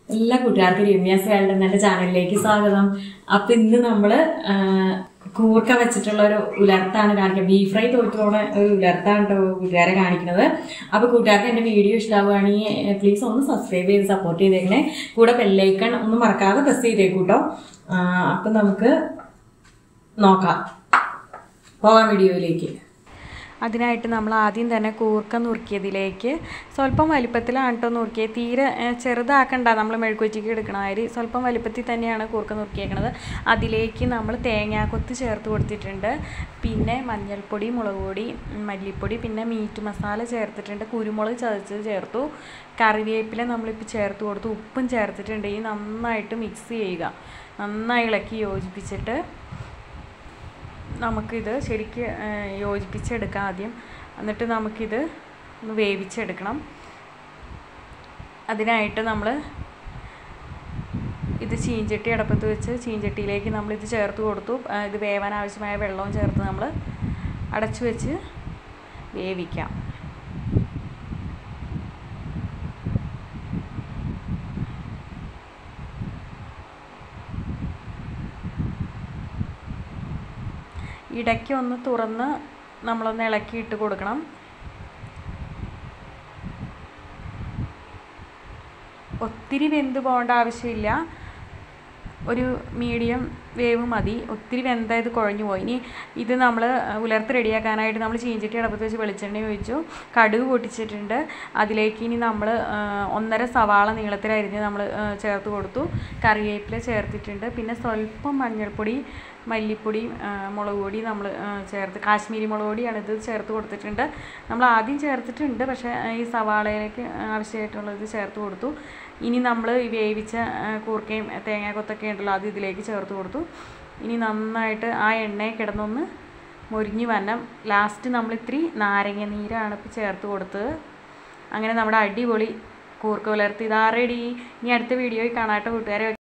എല്ലാ കൂട്ടുകാർക്കും രമ്യാസ് വേൾഡ് എന്നെ ചാനലിലേക്ക് സ്വാഗതം അപ്പൊ ഇന്ന് നമ്മള് ആ, കൂർക്ക വെച്ചിട്ടുള്ള ഒരു ഉലർത്താണ് കാണിക്കുന്നത് ബീഫ് ഫ്രൈ തോറ്റുപോണ ഒരു ഉലർത്താണ് കേട്ടോ കൂട്ടുകാരെ കാണിക്കുന്നത് അപ്പൊ കൂട്ടുകാർക്ക് എന്റെ വീഡിയോ ഇഷ്ടമാവുകയാണെങ്കിൽ പ്ലീസ് ഒന്ന് സബ്സ്ക്രൈബ് ചെയ്ത് സപ്പോർട്ട് ചെയ്തേക്കണേ കൂടെ ബെല്ലൈക്കൺ ഒന്നും മറക്കാതെ പ്രസ് ചെയ്തേക്കൂട്ടോ ആ, അപ്പൊ നമുക്ക് നോക്കാം പോകാം വീഡിയോയിലേക്ക് അതിനായിട്ട് നമ്മൾ ആദ്യം തന്നെ കൂർക്ക നുറുക്കിയതിലേക്ക് സ്വല്പം വലിപ്പത്തിലാണ് കേട്ടോ നുറുക്കിയത് തീരെ ഏഹ്, ചെറുതാക്കണ്ട നമ്മൾ മെഴുക്കുവറ്റിക്ക് എടുക്കണ മാതിരി സ്വല്പം വലിപ്പത്തിൽ തന്നെയാണ് കൂർക്ക നുറുക്കിയേക്കണത് അതിലേക്ക് നമ്മൾ തേങ്ങാക്കൊത്ത് ചേർത്ത് കൊടുത്തിട്ടുണ്ട് പിന്നെ മഞ്ഞൾപ്പൊടി മുളക് പൊടി ഉം, മല്ലിപ്പൊടി പിന്നെ മീറ്റ് മസാല ചേർത്തിട്ടുണ്ട് കുരുമുളക് ചതച്ചത് ചേർത്തു കറിവേപ്പില നമ്മളിപ്പോൾ ചേർത്ത് കൊടുത്തു ഉപ്പും ചേർത്തിട്ടുണ്ട് ഈ നന്നായിട്ട് മിക്സ് ചെയ്യുക നന്നായി ഇളക്കി യോജിപ്പിച്ചിട്ട് നമുക്കിത് ശരിക്ക് ഏഹ്, യോജിപ്പിച്ചെടുക്കാം ആദ്യം എന്നിട്ട് നമുക്കിത് ഒന്ന് വേവിച്ചെടുക്കണം അതിനായിട്ട് നമ്മൾ ഇത് ചീഞ്ചട്ടി അടപ്പത്ത് വെച്ച് ചീഞ്ചട്ടിയിലേക്ക് നമ്മൾ ഇത് ചേർത്ത് കൊടുത്തു ആ, ഇത് വേവാൻ ആവശ്യമായ വെള്ളവും ചേർത്ത് നമ്മൾ അടച്ചു വെച്ച് വേവിക്കാം ഇടയ്ക്ക് ഒന്ന് തുറന്ന് നമ്മളൊന്ന് ഇളക്കി ഇട്ട് കൊടുക്കണം ഒത്തിരി വെന്ത് പോകേണ്ട ആവശ്യമില്ല ഒരു മീഡിയം വേവ് മതി ഒത്തിരി വെന്ത ഇത് കുഴഞ്ഞു പോയി ഇനി ഇത് നമ്മൾ ഉലർത്ത് റെഡിയാക്കാനായിട്ട് നമ്മൾ ചീഞ്ചട്ടി അടപ്പത്ത് വെച്ച് വെളിച്ചെണ്ണ ഒഴിച്ചു കടുക് പൊട്ടിച്ചിട്ടുണ്ട് അതിലേക്ക് ഇനി നമ്മൾ ഒന്നര സവാള നീളത്തിലരിഞ്ഞ് നമ്മൾ ചേർത്ത് കൊടുത്തു കറിവേപ്പില ചേർത്തിട്ടുണ്ട് പിന്നെ സ്വല്പം മഞ്ഞൾപ്പൊടി മല്ലിപ്പൊടി ആ, മുളക് പൊടി നമ്മൾ ചേർത്ത് കാശ്മീരി മുളക് പൊടിയാണ് ഇത് ചേർത്ത് കൊടുത്തിട്ടുണ്ട് നമ്മൾ ആദ്യം ചേർത്തിട്ടുണ്ട് പക്ഷേ ഈ സവാളയിലേക്ക് ആവശ്യമായിട്ടുള്ളത് ചേർത്ത് കൊടുത്തു ഇനി നമ്മൾ ഈ വേവിച്ച ആ, കൂർക്കയും തേങ്ങാക്കൊത്തൊക്കെ ഉണ്ടല്ലോ അത് ഇതിലേക്ക് ചേർത്ത് കൊടുത്തു ഇനി നന്നായിട്ട് ആ എണ്ണയെ കിടന്നൊന്ന് മൊരിഞ്ഞ് വന്നം ലാസ്റ്റ് നമ്മൾ ഇത്തിരി നാരങ്ങ നീരാണ് ഇപ്പോൾ ചേർത്ത് കൊടുത്തത് അങ്ങനെ നമ്മുടെ അടിപൊളി കൂർക്ക പുലർത്തി ഇതാ റെഡി ഇനി അടുത്ത വീഡിയോയിൽ കാണാട്ടോ കൂട്ടുകാരെ